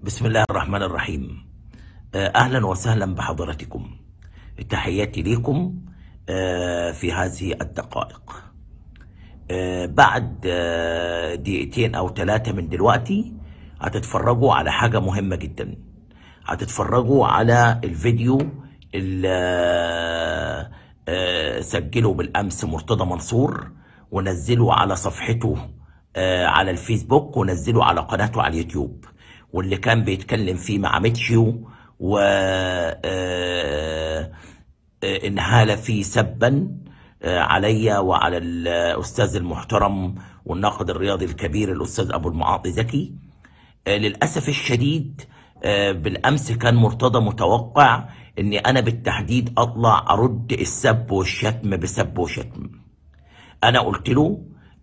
بسم الله الرحمن الرحيم آه، أهلا وسهلا بحضراتكم تحياتي لكم آه، في هذه الدقائق آه، بعد آه، دقيقتين أو ثلاثة من دلوقتي هتتفرجوا على حاجة مهمة جدا هتتفرجوا على الفيديو اللي آه، آه، سجله بالأمس مرتضى منصور ونزله على صفحته آه، على الفيسبوك ونزله على قناته على اليوتيوب واللي كان بيتكلم فيه مع ميتشيو و آه، آه، انهال فيه سبا آه، علي وعلى الاستاذ المحترم والناقد الرياضي الكبير الاستاذ ابو المعاطي زكي آه، للاسف الشديد آه، بالامس كان مرتضى متوقع اني انا بالتحديد اطلع ارد السب والشتم بسب وشتم انا قلت له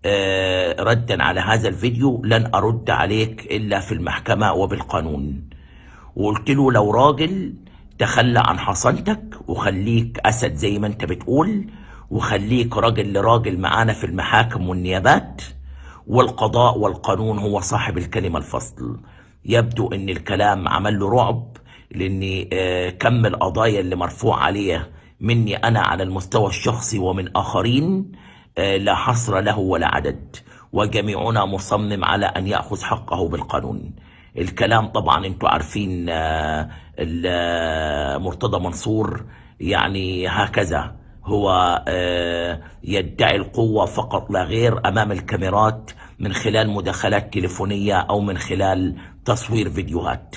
آه، ردا على هذا الفيديو لن ارد عليك الا في المحكمه وبالقانون وقلت له لو راجل تخلى عن حصانتك وخليك اسد زي ما انت بتقول وخليك راجل لراجل معانا في المحاكم والنيابات والقضاء والقانون هو صاحب الكلمه الفصل يبدو ان الكلام عمل له رعب لان آه، كم القضايا اللي مرفوع عليه مني انا على المستوى الشخصي ومن اخرين آه، لا حصر له ولا عدد وجميعنا مصمم على ان ياخذ حقه بالقانون الكلام طبعا انتوا عارفين آه، ال- آه، مرتضى منصور يعني هكذا هو آه، يدعي القوة فقط لا غير أمام الكاميرات من خلال مداخلات تليفونية أو من خلال تصوير فيديوهات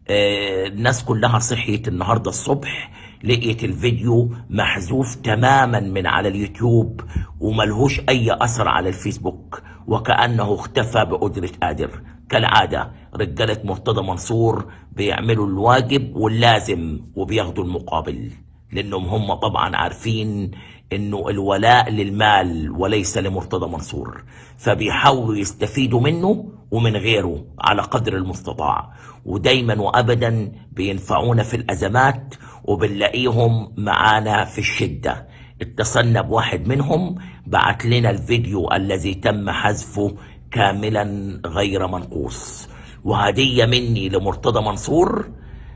آه، الناس كلها صحيت النهاردة الصبح لقيت الفيديو محذوف تماما من على اليوتيوب وملهوش أي أثر على الفيسبوك وكأنه اختفى بقدرة قادر كالعادة رجالة مرتضى منصور بيعملوا الواجب واللازم وبياخدوا المقابل لانهم هم طبعا عارفين انه الولاء للمال وليس لمرتضى منصور فبيحاولوا يستفيدوا منه ومن غيره على قدر المستطاع ودايما وابدا بينفعونا في الازمات وبنلاقيهم معانا في الشده اتصلنا بواحد منهم بعت لنا الفيديو الذي تم حذفه كاملا غير منقوص وهديه مني لمرتضى منصور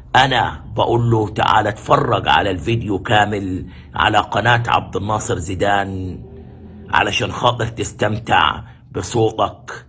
انا بقول له تعالى اتفرج على الفيديو كامل على قناة عبد الناصر زيدان علشان خاطر تستمتع بصوتك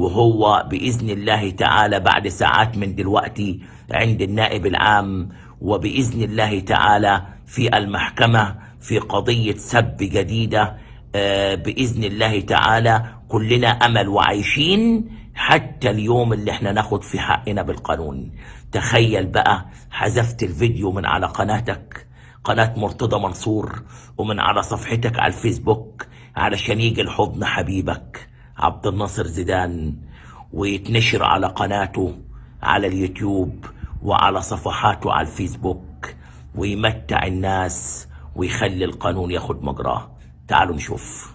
وهو بإذن الله تعالى بعد ساعات من دلوقتي عند النائب العام وبإذن الله تعالى في المحكمة في قضية سب جديدة آه، بإذن الله تعالى كلنا أمل وعايشين حتى اليوم اللي احنا ناخد في حقنا بالقانون تخيل بقى حذفت الفيديو من على قناتك قناة مرتضى منصور ومن على صفحتك على الفيسبوك علشان يجي الحضن حبيبك عبد الناصر زيدان ويتنشر على قناته على اليوتيوب وعلى صفحاته على الفيسبوك ويمتع الناس ويخلي القانون ياخد مجراه تعالوا نشوف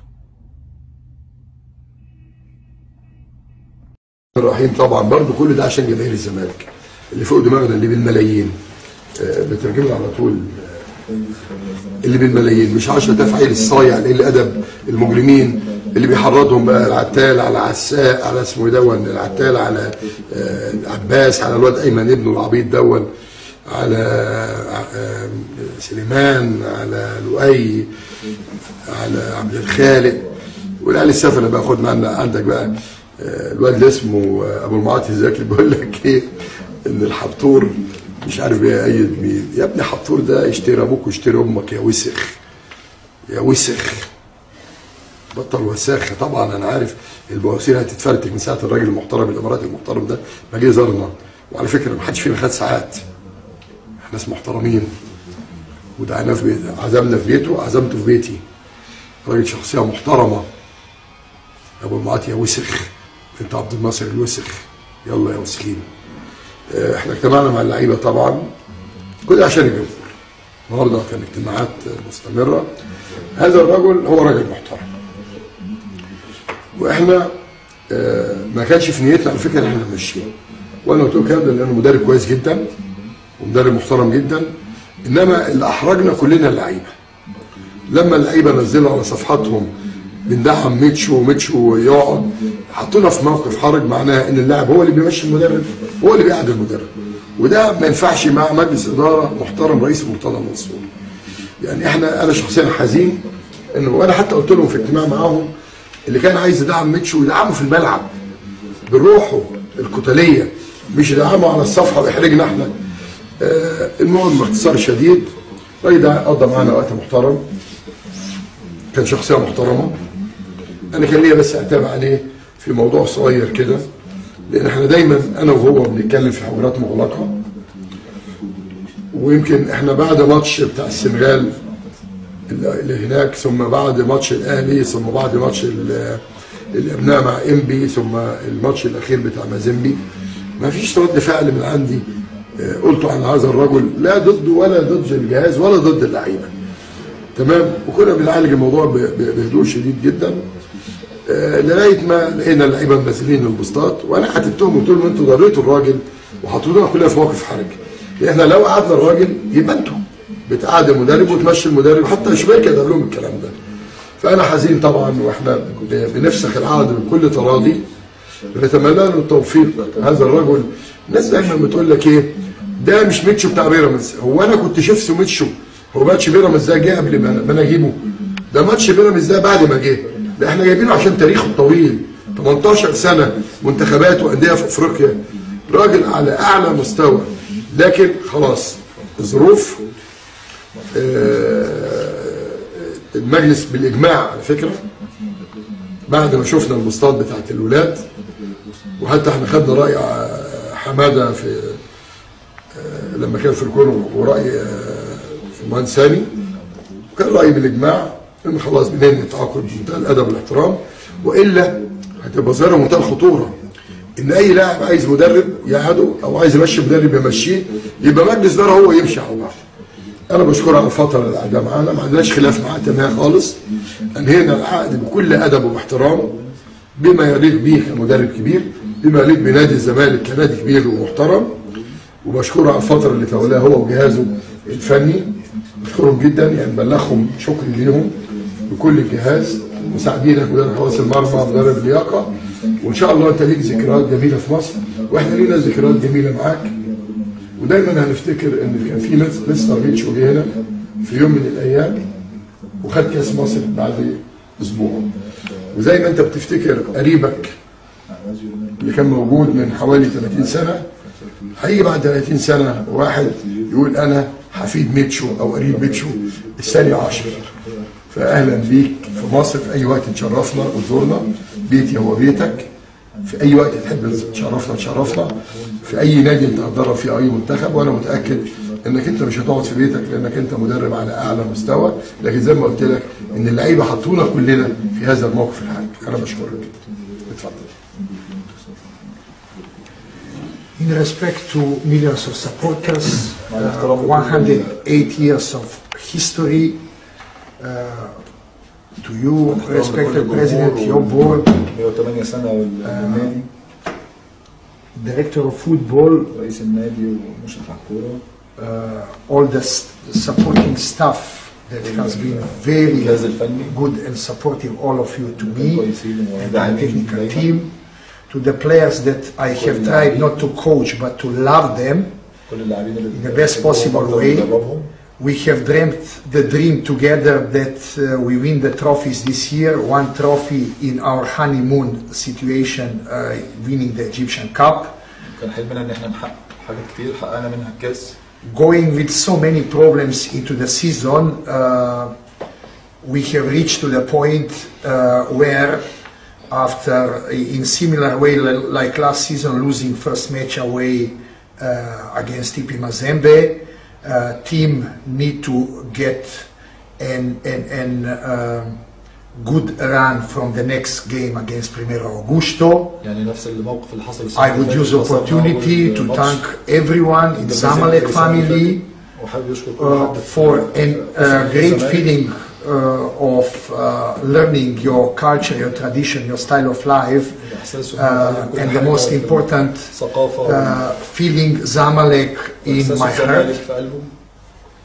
الرحيم طبعا برضو كل ده عشان جماهير الزمالك اللي فوق دماغنا اللي بالملايين آه، بترجمنا على طول آه، اللي بالملايين مش 10 تفعيل الصايع اللي الادب المجرمين اللي بيحرضهم بقى العتال على عساء على اسمه إيه دون العتال على آه، عباس على الواد ايمن ابنه العبيط دون على آه، سليمان على لؤي على عبد الخالق والعيال السفنه بقى خد معنا عندك بقى آه، الواد اللي اسمه آه، ابو المعاطي الزكي بيقول لك ايه ان الحبطور مش عارف بيأيد مين يا ابني حبطور ده اشتري ابوك واشتري امك يا وسخ يا وسخ بطل وساخه طبعا انا عارف البواسير هتتفرتك من ساعه الراجل المحترم الاماراتي المحترم ده ما جه زارنا وعلى فكره ما حدش فينا خد ساعات احنا ناس محترمين ودعيناه في بيته عزمنا في بيته عزمته في بيتي راجل شخصيه محترمه يا ابو المعاطي يا وسخ انت عبد الناصر الوسخ يلا يا وسخين اه، احنا اجتمعنا مع اللعيبه طبعا كل ده عشان الجمهور النهارده كان اجتماعات مستمره هذا الرجل هو راجل محترم واحنا اه، ما كانش في نيتنا على فكره ان احنا نمشيه وانا قلت له الكلام ده لانه مدرب كويس جدا ومدرب محترم جدا انما اللي احرجنا كلنا اللعيبه لما اللعيبه نزلوا على صفحاتهم بندعم ميتشو وميتشو يقعد حطونا في موقف حرج معناها ان اللاعب هو اللي بيمشي المدرب هو اللي بيقعد المدرب وده ما ينفعش مع مجلس اداره محترم رئيس مرتضى منصور يعني احنا انا شخصيا حزين انه وانا حتى قلت لهم في اجتماع معاهم اللي كان عايز يدعم ميتشو يدعمه في الملعب بروحه القتاليه مش يدعمه على الصفحه ويحرجنا احنا آه المهم باختصار شديد الراجل ده قضى معانا وقت محترم كان شخصيه محترمه انا كان ليا بس اعتاب عليه في موضوع صغير كده لان احنا دايما انا وهو بنتكلم في حوارات مغلقه ويمكن احنا بعد ماتش بتاع السنغال اللي هناك ثم بعد ماتش الاهلي ثم بعد ماتش ال- الابناء مع انبي ثم الماتش الاخير بتاع مازيمبي ما فيش رد فعل من عندي آه، قلته عن هذا الرجل لا ضده ولا ضد الجهاز ولا ضد اللعيبه تمام وكنا بنعالج الموضوع ب- ب- بهدوء شديد جدا آه، لغايه ما لقينا اللعيبه منزلين البوستات وانا حتبتهم قلت لهم انتوا ضريتوا الراجل وحطيتونا كلنا في موقف حرج احنا لو قعدنا الراجل يبقى انتوا بتقعد المدرب وتمشي المدرب حتى شباكه قال لهم الكلام ده فانا حزين طبعا واحنا ب- بنفسخ العقد بكل تراضي بنتمنى له التوفيق هذا الرجل الناس دايما بتقول لك ايه ده مش ميتشو بتاع بيراميدز هو انا كنت شفت ميتشو هو ماتش بيراميدز ده جه قبل ما ما انا اجيبه ده ماتش بيراميدز ده بعد ما جه ده احنا جايبينه عشان تاريخه طويل 18 سنه منتخبات وانديه في افريقيا راجل على اعلى مستوى لكن خلاص الظروف آه، المجلس بالاجماع على فكره بعد ما شفنا البوستات بتاعت الولاد وحتى احنا خدنا راي آه، حماده في آه، لما كان في الكون وراي آه، في المهندس ثاني كان رايي بالاجماع ان خلاص بننهي التعاقد بمنتهى الادب والاحترام والا هتبقى ظاهره منتهى الخطوره ان اي لاعب عايز مدرب يقعده او عايز يمشي مدرب يمشيه يبقى مجلس اداره هو يمشي على بعض انا بشكره على الفتره اللي قعدها معانا ما عندناش خلاف معاه تمام خالص انهينا العقد بكل ادب واحترام بما يليق به كمدرب كبير بما يليق بنادي الزمالك كنادي كبير ومحترم وبشكره على الفتره اللي تولاها هو وجهازه الفني بشكرهم جدا يعني بلغهم شكري ليهم بكل الجهاز مساعدينك مدرب حراس المرمى مدرب لياقه وان شاء الله انت ليك ذكريات جميله في مصر واحنا لينا ذكريات جميله معاك ودايما هنفتكر ان كان في مس- مستر ميتشو جه هنا في يوم من الايام وخد كاس مصر بعد اسبوع وزي ما انت بتفتكر قريبك اللي كان موجود من حوالي 30 سنه هيجي بعد 30 سنه واحد يقول انا حفيد ميتشو او قريب ميتشو الثاني عشر فاهلا بيك في مصر في اي وقت تشرفنا وتزورنا بيتي هو بيتك في اي وقت تحب تشرفنا تشرفنا في اي نادي انت هتدرب فيه اي منتخب وانا متاكد انك انت مش هتقعد في بيتك لانك انت مدرب على اعلى مستوى لكن زي ما قلت لك ان اللعيبه حطونا كلنا في هذا الموقف الحرج انا بشكرك اتفضل In respect to millions of supporters, uh, 108 years of history, uh, to you, respected President, your board, 108 سنة والنادي Director of Football, رئيس النادي ومشرف على الكورة uh, all the s- supporting staff that has been very الجهاز الفني good and supportive, all of you to me كويسين and to the وداعمين technical دايما team, to the players that I have tried not to coach but to love them. كل اللاعبين اللي in the best possible way. بندربهم. We have dreamt the dream together that uh, we win the trophies this year. One trophy in our honeymoon situation, uh, winning the Egyptian Cup. كان حلمنا ان احنا نحقق حاجات كتير حققنا منها الكاس Going with so many problems into the season, uh, we have reached to the point uh, where, after in similar way li- like last season, losing first match away uh, against TP Mazembe, uh, team need to get an an, an um good run from the next game against Primero Augusto. يعني نفس الموقف اللي حصل السنة I اللي would فاتت use the حصل مع opportunity أول to ماتش. thank everyone in The Zamalek president السنة اللي family فاتت. وحابب يشكر كل uh, حد for a uh, great الزمالك. feeling uh, of uh, learning your culture, your tradition, your style of life, إحساسه uh, كل and the حاجة most important ثقافة uh, feeling Zamalek in وإحساس my الزمالك heart. في قلبه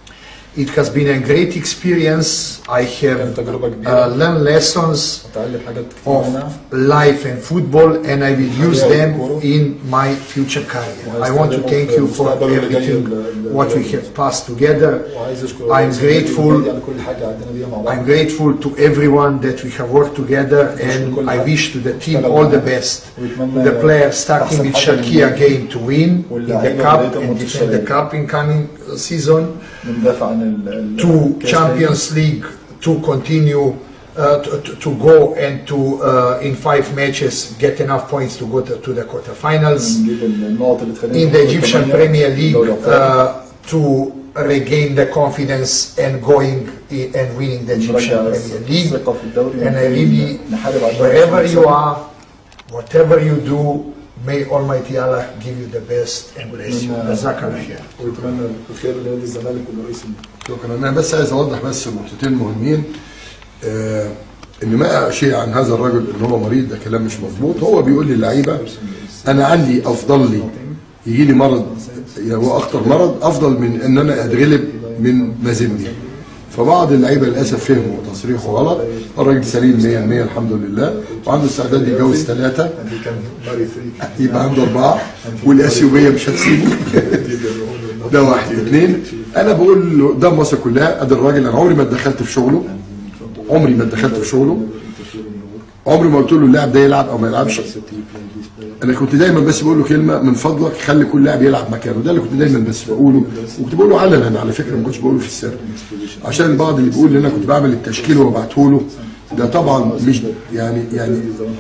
It has been a great experience. I كانت have تجربة uh, كبيرة learned lessons اتعلم حاجات كتير of منها life and football, and I will use them in my future career. I want to thank you for everything what we have passed together. وعايز اشكر I'm grateful على كل حاجة عدينا بيها مع بعض I'm grateful to everyone that we have worked together, and I wish to the team all the best. To the players starting with Sharkia again to win in the cup and defend the cup in coming season. بندافع عن ال- ال- To الكاس تاني. Champions League to continue uh, to, to, to go and to uh, in five matches get enough points to go to, to the quarterfinals. نجيب النقط اللي تخلينا In the نخرج Egyptian ثمانية Premier في League دوري الأبطال. uh, to regain the confidence and going i- and winning the Egyptian نرجع Premier League. الثقة في الدوري And I really, نحارب على الدوري wherever عشان you نكسب. are, whatever you do, may Almighty Allah give you the best and bless you. Amen. Jazakallah khair. ويتمنى الخير لنادي الزمالك ولرئيس شكرا انا بس عايز اوضح بس نقطتين مهمين آه ان ما شيء عن هذا الرجل ان هو مريض ده كلام مش مظبوط هو بيقول للعيبه انا عندي افضل لي يجي لي مرض يعني هو اخطر مرض افضل من ان انا اتغلب من مازني فبعض اللعيبه للاسف فهموا تصريحه غلط الراجل سليم 100% الحمد لله وعنده استعداد يتجوز ثلاثه اللي كان ماري ثري يبقى عنده اربعه والاثيوبيه مش هتسيبه ده واحد اثنين انا بقول له ده مصر كلها ادي الراجل انا عمري ما اتدخلت في شغله عمري ما اتدخلت في شغله عمري ما قلت له اللاعب ده يلعب او ما يلعبش انا كنت دايما بس بقول له كلمه من فضلك خلي كل لاعب يلعب مكانه ده اللي كنت دايما بس بقوله وكنت بقوله علنا على فكره ما كنتش بقوله في السر عشان البعض اللي بيقول ان انا كنت بعمل التشكيل وببعته له ده طبعا مش يعني يعني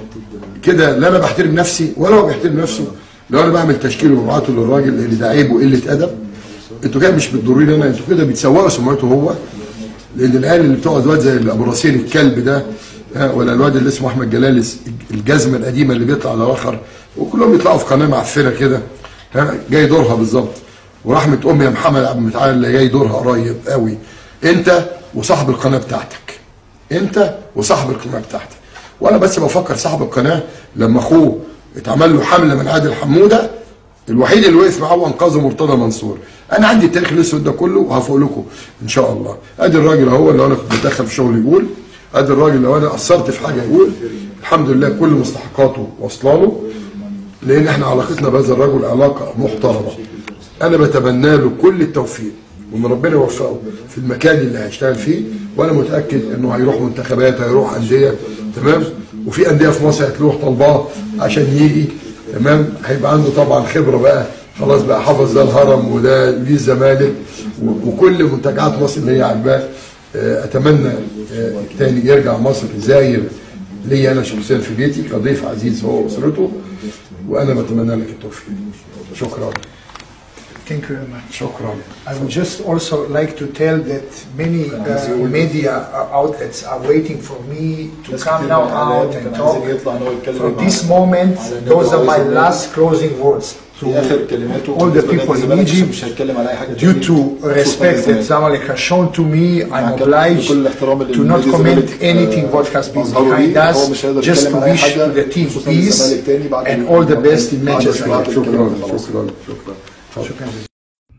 كده لا انا بحترم نفسي ولا هو بيحترم نفسه لو انا بعمل تشكيل وببعته للراجل لان ده عيب وقله ادب انتوا كده مش بتضروني انا انتوا كده بتسوقوا سمعته هو لان العيال اللي بتوع الواد زي ابو راسين الكلب ده ها، ولا الواد اللي اسمه احمد جلال الجزمه القديمه اللي بيطلع على الاخر وكلهم بيطلعوا في قناه معفنه كده ها جاي دورها بالظبط ورحمه امي يا محمد عبد المتعال اللي جاي دورها قريب قوي انت وصاحب القناه بتاعتك انت وصاحب القناه بتاعتك وانا بس بفكر صاحب القناه لما اخوه اتعمل له حمله من عادل حموده الوحيد اللي وقف معاه وانقذه مرتضى منصور انا عندي التاريخ الاسود ده كله وهفوق لكم ان شاء الله ادي الراجل اهو اللي انا كنت بتدخل في شغل يقول ادي الراجل لو انا قصرت في حاجه يقول الحمد لله كل مستحقاته واصله له لان احنا علاقتنا بهذا الرجل علاقه محترمه انا بتمنى له كل التوفيق وان ربنا يوفقه في المكان اللي هيشتغل فيه وانا متاكد انه هيروح منتخبات هيروح انديه تمام وفي انديه في مصر هتروح طلباه عشان يجي تمام هيبقى عنده طبعا خبره بقى خلاص بقى حافظ ده الهرم وده ليه الزمالك و- وكل منتجعات مصر اللي هي عجباه آه، اتمنى آه، تاني يرجع مصر يزاير لي انا شخصيا في بيتي كضيف عزيز هو واسرته وانا بتمنى لك التوفيق شكرا Thank you very much. شكرا I would just also like to tell that many uh, media outlets are waiting for me to ناس come كتير now من الإعلام out and كان talk. عايزين يطلع ان هو يتكلم From معاهم. this moment, those are my last closing words في اخر to كلماته all the بالنسبة people in للزمالك Egypt. مش هيتكلم على اي حاجه Due تاني. to respect that Zamalek has shown to me, I'm مع كل- obliged بكل الاحترام اللي to not النادي comment الزمالك، anything آه، what has been أظهروا behind ليه. هو us. مش هيقدر Just يتكلم to على أي wish حاجة to the team بخصوص peace الزمالك تاني بعد and ال- all the best in بعد matches الكلام ahead. شكرا خلاص. شكرا شكرا شكرا جزيلا.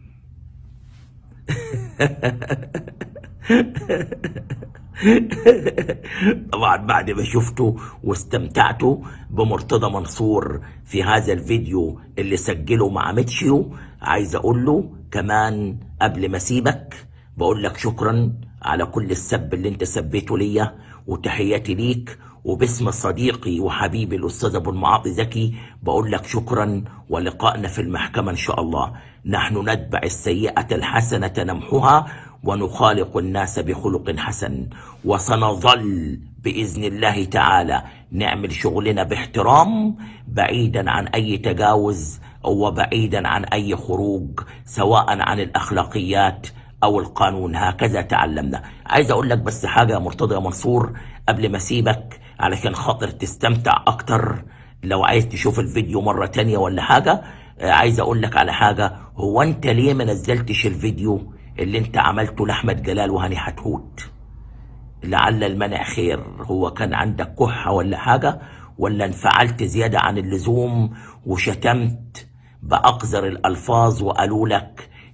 طبعا بعد ما شفته واستمتعتوا بمرتضى منصور في هذا الفيديو اللي سجله مع ميتشيو عايز اقول له كمان قبل ما اسيبك بقول لك شكرا على كل السب اللي انت سبيته ليا وتحياتي ليك وباسم صديقي وحبيبي الاستاذ ابو المعاطي زكي بقول لك شكرا ولقائنا في المحكمه ان شاء الله نحن نتبع السيئه الحسنه نمحها ونخالق الناس بخلق حسن وسنظل باذن الله تعالى نعمل شغلنا باحترام بعيدا عن اي تجاوز وبعيدا عن اي خروج سواء عن الاخلاقيات او القانون هكذا تعلمنا عايز اقول لك بس حاجه يا مرتضى يا منصور قبل ما اسيبك علشان خاطر تستمتع اكتر لو عايز تشوف الفيديو مرة تانية ولا حاجة آه، عايز اقول لك على حاجة هو انت ليه ما نزلتش الفيديو اللي انت عملته لاحمد جلال وهاني حتحوت لعل المنع خير هو كان عندك كحة ولا حاجة ولا انفعلت زيادة عن اللزوم وشتمت بأقذر الألفاظ وقالوا لك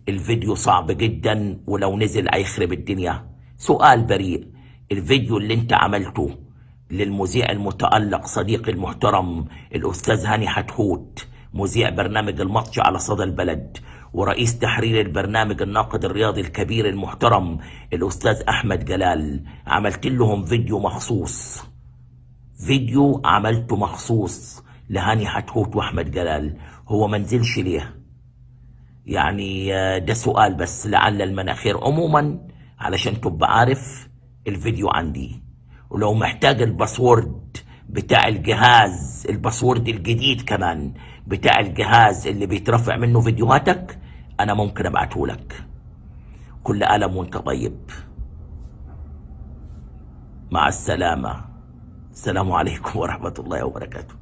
الفيديو صعب جدا ولو نزل هيخرب الدنيا سؤال بريء الفيديو اللي انت عملته للمذيع المتألق صديقي المحترم الأستاذ هاني حتحوت مذيع برنامج الماتش على صدى البلد ورئيس تحرير البرنامج الناقد الرياضي الكبير المحترم الأستاذ أحمد جلال عملت لهم فيديو مخصوص فيديو عملته مخصوص لهاني حتحوت وأحمد جلال هو منزلش ليه يعني آه، ده سؤال بس لعل المناخير عموما علشان تبقى عارف الفيديو عندي ولو محتاج الباسورد بتاع الجهاز الباسورد الجديد كمان بتاع الجهاز اللي بيترفع منه فيديوهاتك انا ممكن ابعته لك كل ألم وانت طيب مع السلامة السلام عليكم ورحمة الله وبركاته